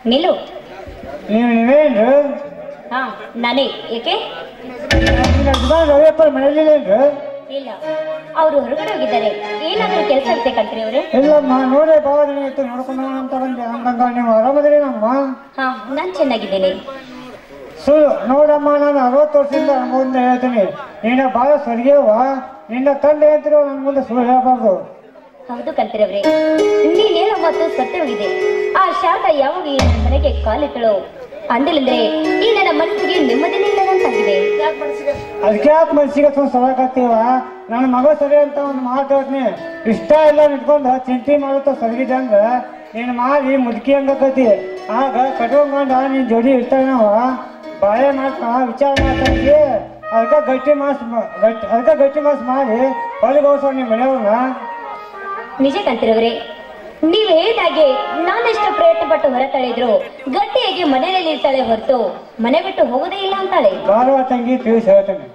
ನಿಲ್ಲು ನೀವು ನೀವೇನ್ರು ಹಾ ನಾನೇ ಏಕೆ ನಿಮ್ಮ ಯಜಮಾನ್ ರವಿಯಪ್ಪ ಮನೇಲಿಲ್ಲೇನ್ರು ಇಲ್ಲ ಅವರು ಹೊರಗಡೆ ಹೋಗಿದ್ದಾರೆ ಏನಾದರೂ ಕೆಲಸ ಇರುತ್ತೆ ಕಣ್ರಿ ಅವ್ರೆ ಇಲ್ಲಮ್ಮ ನೋಡೇ ಭಾಳ ದಿನ ಇತ್ತು ನೋಡ್ಕೊಂಡು ಹೋಗೋಣ ಅಂತ ಬಂದೆ ಹಂಗಂಗ ನೀವು ಆರಾಮದ್ರಿ ನಮ್ಮ ಹಾ ನಾನ್ ಚೆನ್ನಾಗಿದ್ದೇನೆ ಸುಳ್ಳು ನೋಡಮ್ಮ ನಾನು ಅರವತ್ತು ವರ್ಷದಿಂದ ನನ್ನ ಮುಂದೆ ಹೇಳ್ತೀನಿ ನೀನು ಭಾಳ ಸ್ವರ್ಗೀಯವ ನಿನ್ನ ತಂದೆ ಹೇಳ್ತಿರೋ ನನ್ನ ಮುಂದೆ ಸುಳ್ಳು ಹೇಳ್ಬಾರ್ದು ಹೌದು ಕಲ್ತಿರವ್ರೆ ನೀನೇನೋ ಮತ್ತು ಸತ್ಯ ಹೋಗಿದೆ ಆ ಶಾಖ ಯಾವಾಗ ಈ ನನ್ನ ಮನೆಗೆ ಕಾಲಿಟ್ಟಳು ಅಂದಿಲ್ಲಂದ್ರೆ ಈ ನನ್ನ ಮನಸ್ಸಿಗೆ ನೆಮ್ಮದಿನೇ ಇಲ್ಲದಂತಾಗಿದೆ ಅದಕ್ಕೆ ಯಾಕೆ ಮನ್ಸಿಗೆ ತುಂಬ ಸೊಳಕತ್ತೀವ ನನ್ನ ಮಗ ಸರಿ ಅಂತ ಒಂದು ಮಾತು ಹೇಳ್ತೀನಿ ಇಷ್ಟ ಇಲ್ಲ ನಿಂತ್ಕೊಂಡು ಚಿಂತೆ ಮಾಡುತ್ತಾ ಸರಿಗಿದೆ ಅಂದ್ರೆ ನೀನು ಮಾಡಿ ಮುದುಕಿ ಹಂಗಕತಿ ಆಗ ಕಟ್ಕೊಂಡ ನಿನ್ ಜೋಡಿ ಇರ್ತಾನವ ಬಾಳೆ ಮಾಡ್ತಾ ವಿಚಾರ ಮಾಡ್ತಾಗಿ ಅದಕ್ಕೆ ಗಟ್ಟಿ ಮಾಸ್ ಮ- ಗಟ್ಟಿ ಅದಕ್ಕೆ ಗಟ್ಟಿ ಮಾಸ್ ಮಾಡಿ ಹೊರಗೋಸೋ ನಿಮ್ಮ ಮನೆಯವ್ರನ್ನ ನಿಜ ಕಂತಿರವ್ರೆ ನೀವ್ ಹೇಳಿದಾಗೆ ನಾನೆಷ್ಟು ಪ್ರಯತ್ನ ಪಟ್ಟು ಹೊರ ತಳೆದ್ರು ಗಟ್ಟಿಯಾಗಿ ಮನೆಯಲ್ಲಿ ಇರ್ತಾಳೆ ಹೊರತು ಮನೆ ಬಿಟ್ಟು ಹೋಗೋದೇ ಇಲ್ಲ ಅಂತಾಳೆ ಬಾರುವ ತಂಗಿ ತಿಳಿಸಿ ಹೇಳ್ತೇನೆ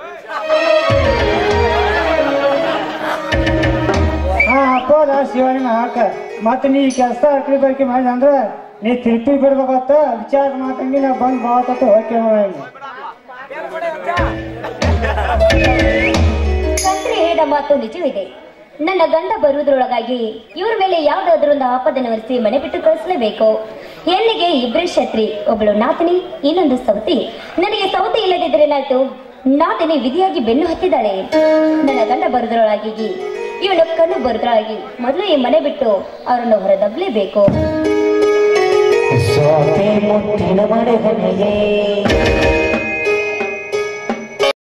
ಹಾ ಹಾಕೋದ ಶಿವನಿನ ಹಾಕ ಮತ್ತೆ ನೀ ಕೆಲಸ ಅಕ್ಲಿ ಬೈಕಿ ಮಾಡಿ ಅಂದ್ರೆ ನೀ ತಿರುಪಿ ಬಿಡ್ಬೇಕತ್ತ ವಿಚಾರ ಮಾತಂಗಿ ನಾ ಬಂದ್ ಬಾವತ್ತ ಹೋಗಿ ಕಂತ್ರಿ ಹೇಳಿದ ಮಾತು ನಿಜವಿದೆ ನನ್ನ ಗಂಡ ಬರುವುದರೊಳಗಾಗಿ ಇವ್ರ ಮೇಲೆ ಯಾವ್ದಾದ್ರೂ ಒಂದು ಆಪದನ ಒರೆಸಿ ಮನೆ ಬಿಟ್ಟು ಕಳಿಸ್ಲೇಬೇಕು ಹೆಣ್ಣಿಗೆ ಇಬ್ಬರೇ ಛತ್ರಿ ಒಬ್ಬಳು ನಾತಿನಿ ಇನ್ನೊಂದು ಸೌತಿ ನನಗೆ ಸೌತಿ ಇಲ್ಲದಿದ್ರೆ ಏನಾಯ್ತು ನಾತಿನಿ ವಿಧಿಯಾಗಿ ಬೆನ್ನು ಹತ್ತಿದ್ದಾಳೆ ನನ್ನ ಗಂಡ ಬರುವುದರೊಳಗಾಗಿ ಇವಳು ಕಣ್ಣು ಬರುವುದರೊಳಗಾಗಿ ಮೊದಲು ಈ ಮನೆ ಬಿಟ್ಟು ಅವರನ್ನು ಹೊರದಬ್ಲೇಬೇಕು ಸ್ವಾತಿ ಮುತ್ತಿನ ಮನೆ ಹೊಣೆಯೇ